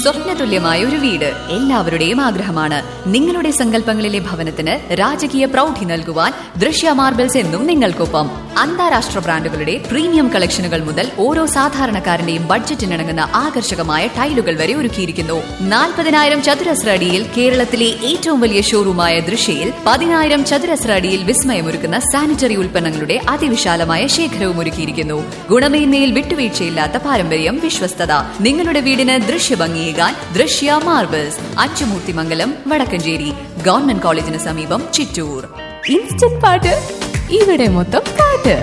സ്വപ്നതുല്യമായ ഒരു വീട് എല്ലാവരുടെയും ആഗ്രഹമാണ് നിങ്ങളുടെ സങ്കല്പങ്ങളിലെ ഭവനത്തിന് രാജകീയ പ്രൗഢി നൽകുവാൻ ദൃശ്യ മാർബിൾസ് എന്നും നിങ്ങൾക്കൊപ്പം അന്താരാഷ്ട്ര ബ്രാൻഡുകളുടെ പ്രീമിയം കളക്ഷനുകൾ മുതൽ ഓരോ സാധാരണക്കാരന്റെയും ബഡ്ജറ്റിനിണങ്ങുന്ന ആകർഷകമായ ടൈലുകൾ വരെ ഒരുക്കിയിരിക്കുന്നു നാൽപ്പതിനായിരം ചതുരശ്ര അടിയിൽ കേരളത്തിലെ ഏറ്റവും വലിയ ഷോറൂമായ ദൃശ്യയിൽ പതിനായിരം ചതുരശ്ര അടിയിൽ വിസ്മയമൊരുക്കുന്ന സാനിറ്ററി ഉൽപ്പന്നങ്ങളുടെ അതിവിശാലമായ ശേഖരവും ഒരുക്കിയിരിക്കുന്നു ഗുണമേന്മയിൽ വിട്ടുവീഴ്ചയില്ലാത്ത പാരമ്പര്യം വിശ്വസ്തത നിങ്ങളുടെ വീടിന് ദൃശ്യഭംഗിയേകാൻ ദൃശ്യ മാർബിൾസ് അച്ചുമൂർത്തിമംഗലം വടക്കഞ്ചേരി ഗവൺമെന്റ് കോളേജിന് സമീപം ചിറ്റൂർ ഇൻസ്റ്റന്റ് പാട്ട് ഇവിടെ മൊത്തം പാട്ട്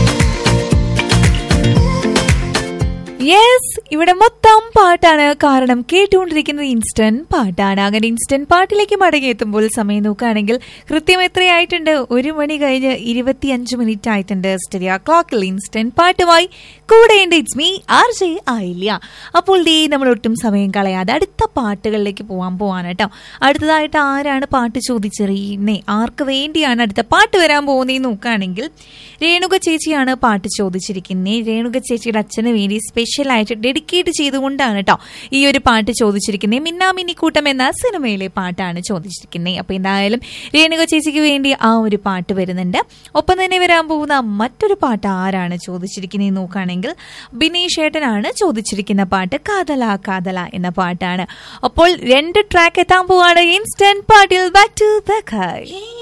യെസ് ഇവിടെ മൊത്തം പാട്ടാണ് കാരണം കേട്ടുകൊണ്ടിരിക്കുന്നത് ഇൻസ്റ്റന്റ് പാട്ടാണ് അങ്ങനെ ഇൻസ്റ്റന്റ് പാട്ടിലേക്ക് മടങ്ങിയെത്തുമ്പോൾ സമയം നോക്കുകയാണെങ്കിൽ കൃത്യം എത്രയായിട്ടുണ്ട് ഒരു മണി കഴിഞ്ഞ് ഇരുപത്തിയഞ്ച് മിനിറ്റ് ആയിട്ടുണ്ട് സ്റ്റെരിയ ക്ലോക്കിൽ ഇൻസ്റ്റന്റ് പാട്ടുമായി കൂടെയുണ്ട് ഇറ്റ്സ് മീ ആർ ജെ ആയില്ല അപ്പോൾ ദേ നമ്മൾ ഒട്ടും സമയം കളയാതെ അടുത്ത പാട്ടുകളിലേക്ക് പോകാൻ പോവാണ് കേട്ടോ അടുത്തതായിട്ട് ആരാണ് പാട്ട് ചോദിച്ചറിയുന്നേ ആർക്ക് വേണ്ടിയാണ് അടുത്ത പാട്ട് വരാൻ പോകുന്നതെന്ന് നോക്കുകയാണെങ്കിൽ രേണുക ചേച്ചിയാണ് പാട്ട് ചോദിച്ചിരിക്കുന്നത് രേണുക ചേച്ചിയുടെ അച്ഛന് വേണ്ടി സ്പെഷ്യൽ ആയിട്ട് ഡെഡിക്കേറ്റ് ചെയ്തുകൊണ്ടാണ് കേട്ടോ ഈ ഒരു പാട്ട് ചോദിച്ചിരിക്കുന്നത് മിന്നാമിനി കൂട്ടം എന്ന സിനിമയിലെ പാട്ടാണ് ചോദിച്ചിരിക്കുന്നത് അപ്പൊ എന്തായാലും രേണുക ചേച്ചിക്ക് വേണ്ടി ആ ഒരു പാട്ട് വരുന്നുണ്ട് ഒപ്പം തന്നെ വരാൻ പോകുന്ന മറ്റൊരു പാട്ട് ആരാണ് ചോദിച്ചിരിക്കുന്നത് നോക്കുകയാണെങ്കിൽ ബിനീഷ് ഏട്ടനാണ് ചോദിച്ചിരിക്കുന്ന പാട്ട് കാതല കാതല എന്ന പാട്ടാണ് അപ്പോൾ രണ്ട് ട്രാക്ക് എത്താൻ പോവാണ് ഇൻസ്റ്റന്റ് പാട്ടിൽ ബാക്ക് ടു ബാക്ക്